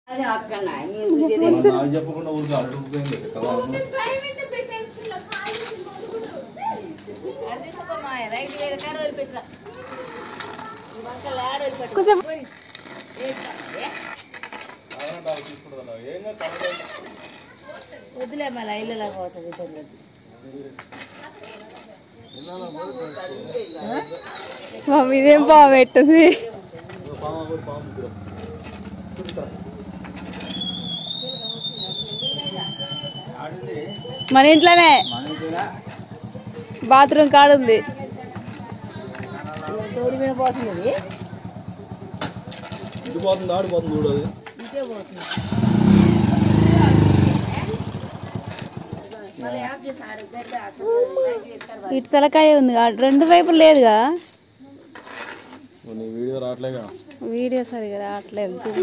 అదే అక్కన్నా మీరు నాకు చెప్పకుండా ఊరికి అడుగుపోయింది కదా రైతు వేరే కాడ వదిలిపెట్టరా ఈ వంకలు ఆడ వదిలిపెట్టు కొంచెం వద్దులే మళ్ళీ ఇళ్ళలో పోతుంది తొమ్మిది మమ్మీ ఇదేం బాగా పెట్టింది మన ఇంట్లోనే బాత్రూమ్ కాడ ఉంది తోడు మీద పోతుంది ఇటు పోతుంది ఆడిపోతుంది చూడు అది ఇంకే పోతుంది మళ్ళీ యాప్ చేసి ఆడ గడ్డ అసలు రైతు వేరే కాడ ఇటు తలకాయ ఉంది కాడ. రెండు వైపులు లేదుగా నీ వీడియో రావట్లేగా వీడియో సరిగా రావట్లేదు చూడు.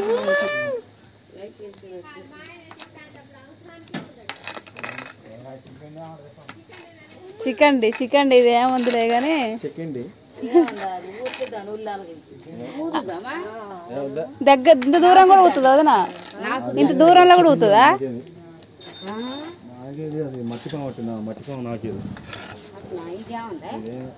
చికెన్ డి చికెన్ డి ఇది ఏముందిలే కానీ చెక్కండి ఏముందా అది ఊరికే దాని ఉల్లాలకి ఊరుదామా దగ్గర ఇంత దూరం కూడా అవుతుందా వదినా ఇంత దూరంలో కూడా అవుతుందా నాకేది అది మట్టి పాము పట్టిందా మట్టి పాము నాకేది అట్లా ఇదేముందా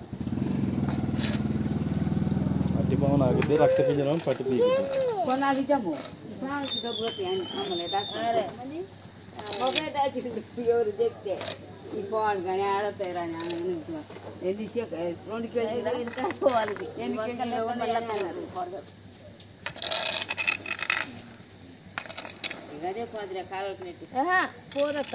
మట్టి పాము నాకితే రక్త పింజరం పట్టి పీకి కొన్నాళ్ళు ఇచ్చాము డబ్బులు వస్తాయని మమ్మల్ని డాక్టర్ ఒకే డాచి ఎవరు చెప్తే ఈ పోవాలి కానీ ఆడతాయి రాని ఎన్ని సేక రెండు కేజీలు పోవాలి ఎన్ని కేజీలు మళ్ళీ అన్నారు ఇక అదే పోదులే కాళ్ళకి నెట్టి పోదత్త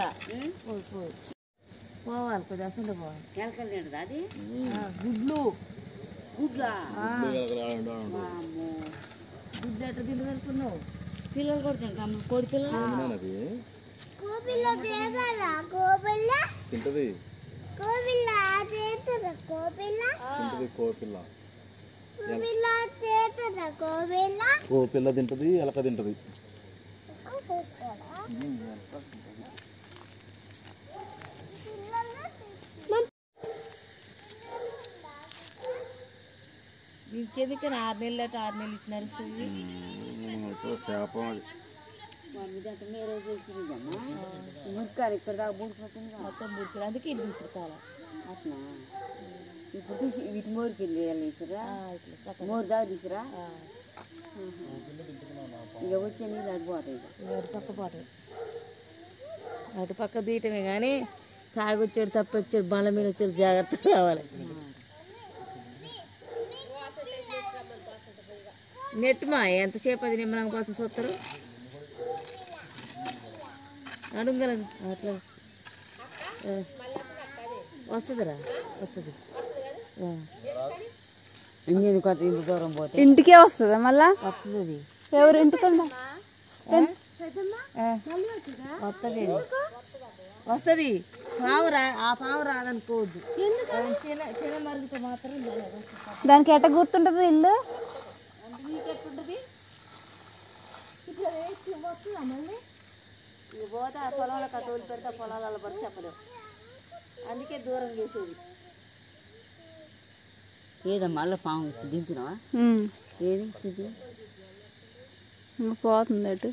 పోవాలి కొద్దిగా అసలు పోవాలి ఎలకలు తింటదా అది గుడ్లు గుడ్లా గుడ్డు ఎట్ట తినగలుగుతున్నావు పిల్లలు కూడా తింటాం కోడి పిల్లలు అది కోపిల్ల తేగల కోపిల్ల తింటది కోపిల్ల తేతద కోపిల్ల తింటది కోపిల్ల కోపిల్ల తేతద కోపిల్ల కోపిల్ల తింటది ఎలక తింటది ఇంకెందుకని ఆరు నెలలు అటు ఆరు నెలలు ఇటు నడుస్తుంది శాపం అది మా మీద అంత మే రోజు తెలిసిందమ్మా మురికారు ఇక్కడ దాకా బూడిపోతుంది మొత్తం ముడికి అందుకే ఇది తీసుకురావాలి అట్లా ఇప్పుడు తీసి వీటి మోరికి వెళ్ళి తీసురా ఇట్లా సగం. మోరు దాకా తీసురా ఆ, ఇక వచ్చే నీళ్ళు అడిపోతాయి ఇక ఇక అటు పక్క పాటు అటు పక్క తీయటమే కానీ తాగొచ్చాడు తప్పొచ్చాడు బండ్ల మీద వచ్చాడు జాగ్రత్తగా రావాలి నెట్టుమా ఎంతసేపు అది నిమ్మలం కోసం చూస్తారు అడుగలను అట్లా ఆ. వస్తుందిరా వస్తుంది ఆ. ఇంకేది కొత్త ఇంత దూరం పోతే ఇంటికే వస్తుందా మళ్ళా వస్తుంది అది ఎవరు ఇంటికండ వస్తుంది వస్తుంది పావు రా ఆ పావు రాదనుకోవద్దు తిన తిన మరుగుతో మాత్రం దానికి ఎట్ట గుర్తుంటది ఇల్లు ఇక పోతే ఆ పొలంలో కట్టోలు పెడితే ఆ పొలాలలో పడి చెప్పలేవు అందుకే దూరం చేసేది ఏదమ్మా మళ్ళీ పాము దింపినావా ఉమ్. ఏది సిటీ ఇంకా పోతుంది అటు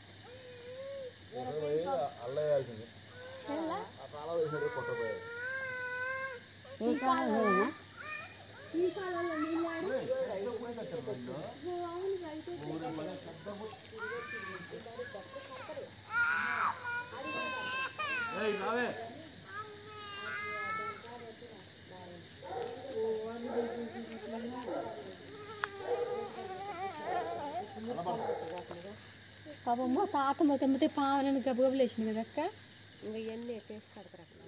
ఏ కాలం లేదన్నా పాపమ్మ తాత మొత్తం పావులని గబగబలు వేసింది కదా అక్క ఇంకా ఇవన్నీ ఎక్కేసి కడతారు